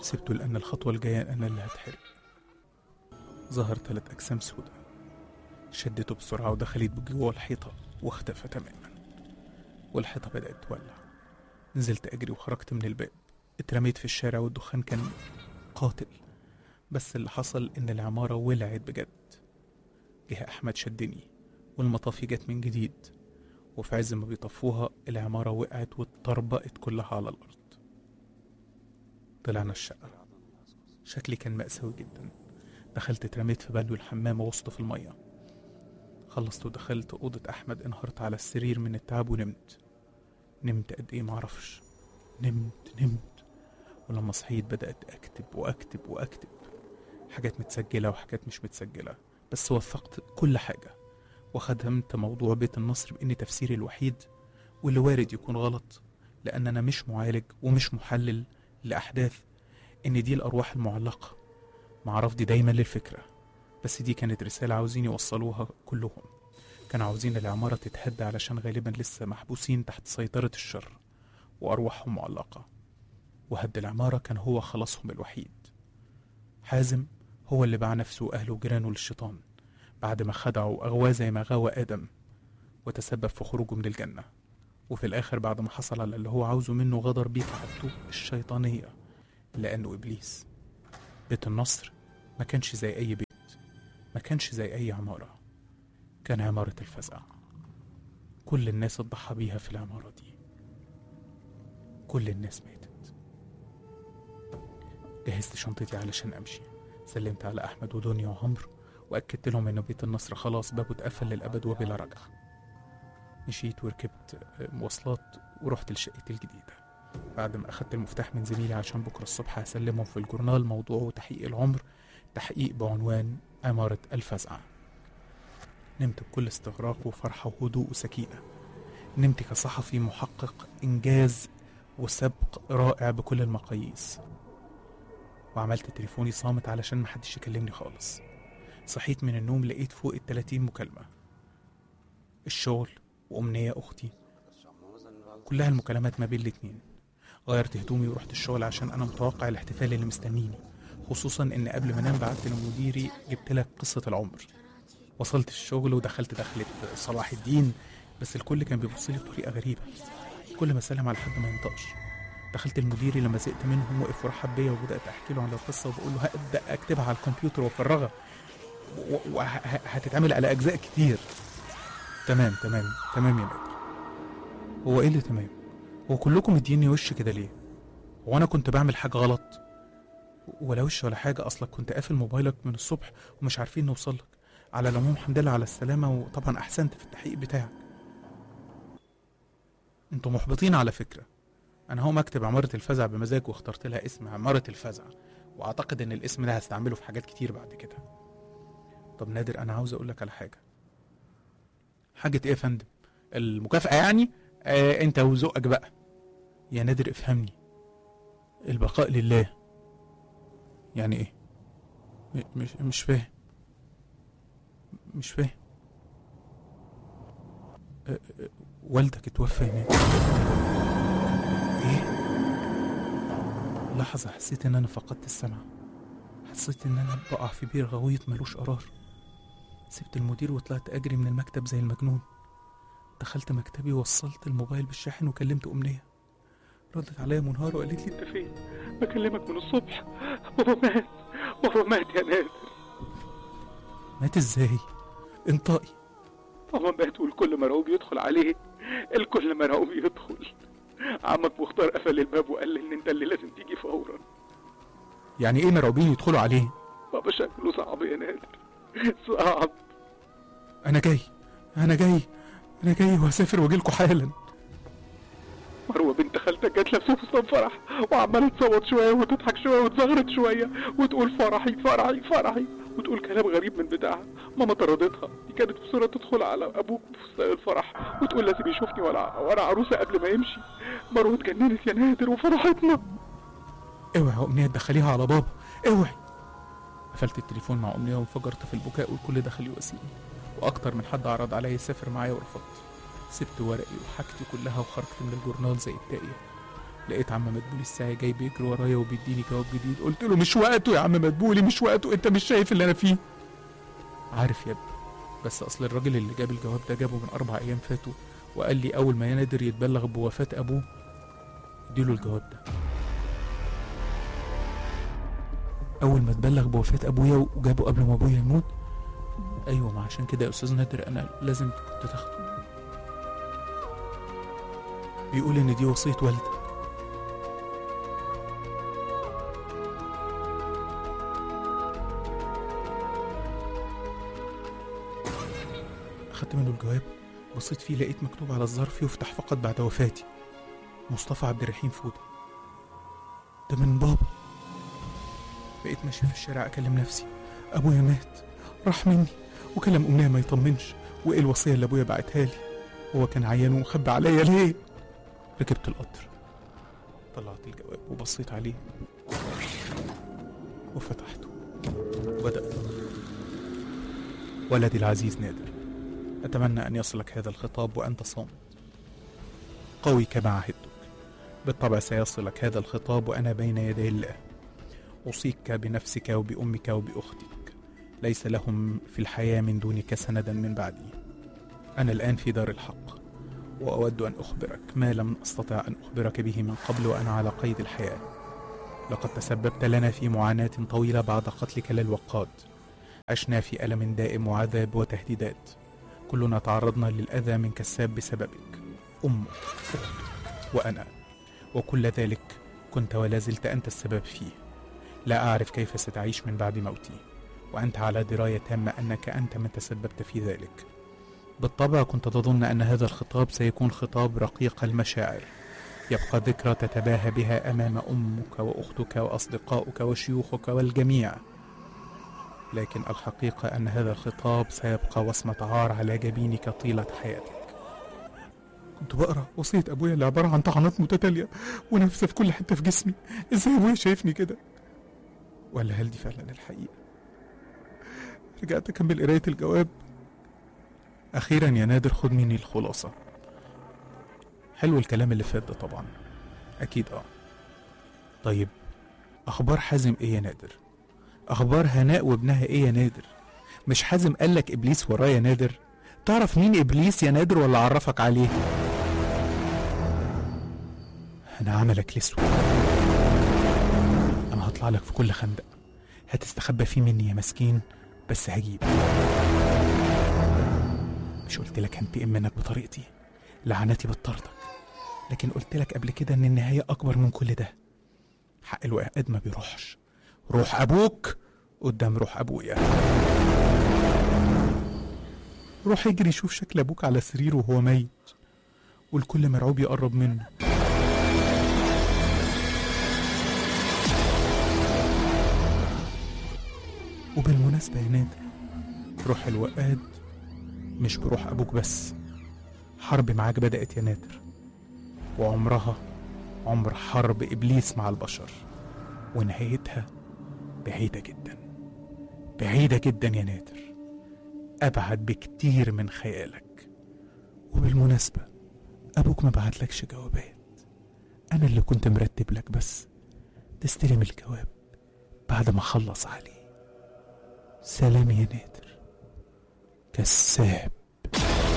سبته لأن الخطوة الجاية أنا اللي هتحرق ظهر تلات أجسام سودا شدته بسرعة ودخلت جوه الحيطة واختفى تماما والحيطة بدأت تولع نزلت أجري وخرجت من الباب اترميت في الشارع والدخان كان قاتل بس اللي حصل إن العمارة ولعت بجد جه أحمد شدني والمطافي جت من جديد وفي عز ما بيطفوها العمارة وقعت واتطربقت كلها على الأرض طلعنا الشقة شكلي كان مأساوي جدا دخلت اترميت في بانيو الحمام وسط في المية خلصت ودخلت أوضة أحمد انهارت على السرير من التعب ونمت نمت قد إيه معرفش نمت نمت ولما صحيت بدأت أكتب وأكتب وأكتب حاجات متسجلة وحاجات مش متسجلة بس وثقت كل حاجة وخدمت موضوع بيت النصر بإن تفسيري الوحيد واللي وارد يكون غلط لأن أنا مش معالج ومش محلل لأحداث إن دي الأرواح المعلقة مع رفضي دايما للفكرة بس دي كانت رسالة عاوزين يوصلوها كلهم كانوا عاوزين العمارة تتهد علشان غالبا لسه محبوسين تحت سيطرة الشر وأرواحهم معلقة وهد العمارة كان هو خلاصهم الوحيد حازم هو اللي باع نفسه وأهله وجيرانه للشيطان بعد ما خدعه وأغواه زي ما غوى آدم وتسبب في خروجه من الجنة وفي الآخر بعد ما حصل على اللي هو عاوزه منه غدر بيه كعادته الشيطانية لأنه إبليس بيت النصر ما كانش زي أي بيت ما كانش زي أي عمارة كان عمارة الفزع كل الناس اتضحى بيها في العمارة دي كل الناس ماتت جهزت شنطتي علشان أمشي سلمت على أحمد ودنيا وعمرو وأكدت لهم إن بيت النصر خلاص بابه اتقفل للأبد وبلا رجعة مشيت وركبت مواصلات ورحت لشقتي الجديدة بعد ما أخدت المفتاح من زميلي عشان بكرة الصبح هسلمه في الجورنال موضوعه تحقيق العمر تحقيق بعنوان عمارة الفزعة نمت بكل استغراق وفرحة وهدوء وسكينة نمت كصحفي محقق إنجاز وسبق رائع بكل المقاييس وعملت تليفوني صامت علشان محدش يكلمني خالص صحيت من النوم لقيت فوق التلاتين مكالمة الشغل وأمنية أختي كلها المكالمات ما بين الاتنين غيرت هدومي ورحت الشغل عشان أنا متوقع الاحتفال اللي مستنيني خصوصا إن قبل ما أنام بعت لمديري جبت لك قصة العمر وصلت الشغل ودخلت دخلت صلاح الدين بس الكل كان بيبص لي بطريقة غريبة كل ما أسلم على حد ما ينطقش دخلت المديري لما زهقت منهم وقف ورحب بيا وبدأت أحكي له عن القصة وبقول له هبدأ أكتبها على الكمبيوتر وأفرغها وهتتعمل على أجزاء كتير تمام تمام تمام يا نادر هو ايه اللي تمام هو كلكم مديني وش كده ليه هو انا كنت بعمل حاجه غلط ولا وش ولا حاجه اصلك كنت قافل موبايلك من الصبح ومش عارفين نوصل لك على العموم الحمد لله على السلامه وطبعا احسنت في التحقيق بتاعك انتوا محبطين على فكره انا هو مكتب عماره الفزع بمزاج واخترت لها اسم عماره الفزع واعتقد ان الاسم ده هستعمله في حاجات كتير بعد كده طب نادر انا عاوز اقول لك على حاجه حاجه ايه يا فندم المكافاه يعني آه انت وذوقك بقى يا نادر افهمني البقاء لله يعني ايه م- مش مش فاهم مش فاهم آه، آه، والدك اتوفى هناك ايه لحظة حسيت ان انا فقدت السمع حسيت ان انا بقع في بير غويط ملوش قرار سبت المدير وطلعت اجري من المكتب زي المجنون دخلت مكتبي ووصلت الموبايل بالشاحن وكلمت أمنية ردت عليا منهارة وقالت لي انت فين؟ بكلمك من الصبح بابا مات بابا مات يا نادر مات ازاي انطقي بابا مات والكل مرعوب يدخل عليه الكل مرعوب يدخل عمك مختار قفل الباب وقال لي ان انت اللي لازم تيجي فورا يعني ايه مرعوبين يدخلوا عليه بابا شكله صعب يا نادر صعب انا جاي انا جاي انا جاي وهسافر واجيلكوا حالا مروه بنت خالتك جات لابسه فستان فرح وعماله تصوت شويه وتضحك شويه وتزغرط شويه وتقول فرحي فرحي فرحي وتقول كلام غريب من بتاعها ماما طردتها دي كانت بسرعه تدخل على ابوك بفستان الفرح وتقول لازم يشوفني وانا وانا عروسه قبل ما يمشي مروه اتجننت يا نادر وفرحتنا اوعي يا امنيه تدخليها على بابا اوعي قفلت التليفون مع امنيه وانفجرت في البكاء والكل دخل يواسيني واكتر من حد عرض عليا يسافر معايا ورفضت سبت ورقي وحاجتي كلها وخرجت من الجورنال زي التائه لقيت عم مدبولي الساعي جاي بيجري ورايا وبيديني جواب جديد قلت له مش وقته يا عم مدبولي مش وقته انت مش شايف اللي انا فيه عارف يا ابني بس اصل الراجل اللي جاب الجواب ده جابه من اربع ايام فاتوا وقال لي اول ما ينادر يتبلغ بوفاة ابوه اديله الجواب ده اول ما اتبلغ بوفاة ابويا وجابه قبل ما ابويا يموت ايوه ما عشان كده يا استاذ نادر انا لازم كنت تاخده بيقول ان دي وصية والدك أخدت منه الجواب بصيت فيه لقيت مكتوب على الظرف يفتح فقط بعد وفاتي مصطفى عبد الرحيم فودة ده من بابا بقيت ماشي في الشارع أكلم نفسي أبويا مات راح مني وكلام أمنية ما يطمنش وإيه الوصية اللي أبويا بعتها لي هو كان عيان ومخبي عليا ليه ركبت القطر طلعت الجواب وبصيت عليه وفتحته وبدأت ولدي العزيز نادر أتمنى أن يصلك هذا الخطاب وأنت صامت قوي كما عهدتك بالطبع سيصلك هذا الخطاب وأنا بين يدي الله أوصيك بنفسك وبأمك وبأختك ليس لهم في الحياة من دونك سندا من بعدي أنا الآن في دار الحق وأود أن أخبرك ما لم أستطع أن أخبرك به من قبل وأنا على قيد الحياة لقد تسببت لنا في معاناة طويلة بعد قتلك للوقاد عشنا في ألم دائم وعذاب وتهديدات كلنا تعرضنا للأذى من كساب بسببك أمك أختك وأنا وكل ذلك كنت ولا زلت أنت السبب فيه لا أعرف كيف ستعيش من بعد موتي وأنت على دراية تامة أنك أنت من تسببت في ذلك بالطبع كنت تظن أن هذا الخطاب سيكون خطاب رقيق المشاعر يبقى ذكرى تتباهى بها أمام أمك وأختك وأصدقائك وشيوخك والجميع لكن الحقيقة أن هذا الخطاب سيبقى وصمة عار على جبينك طيلة حياتك كنت بقرا وصية أبويا اللي عبارة عن طعنات متتالية ونفسه في كل حتة في جسمي إزاي أبويا شايفني كده ولا هل دي فعلا الحقيقة رجعت أكمل قراية الجواب أخيرا يا نادر خد مني الخلاصة حلو الكلام اللي فات ده طبعا أكيد آه طيب أخبار حازم إيه يا نادر أخبار هناء وابنها إيه يا نادر مش حازم قالك إبليس وراه يا نادر تعرف مين إبليس يا نادر ولا عرفك عليه أنا عملك الأسود أنا هطلع لك في كل خندق هتستخبى فيه مني يا مسكين بس هجيب مش قلت لك هنتقم منك بطريقتي لعنتي بتطردك لكن قلت لك قبل كده ان النهاية اكبر من كل ده حق الوقاد ما بيروحش روح ابوك قدام روح ابويا روح اجري شوف شكل ابوك على سريره وهو ميت والكل مرعوب يقرب منه وبالمناسبة يا نادر روح الوقاد مش بروح أبوك بس حرب معاك بدأت يا نادر وعمرها عمر حرب إبليس مع البشر ونهايتها بعيدة جدا بعيدة جدا يا نادر أبعد بكتير من خيالك وبالمناسبة أبوك ما بعتلكش جوابات أنا اللي كنت مرتب لك بس تستلم الجواب بعد ما خلص عليه سلام يا نادر كذاب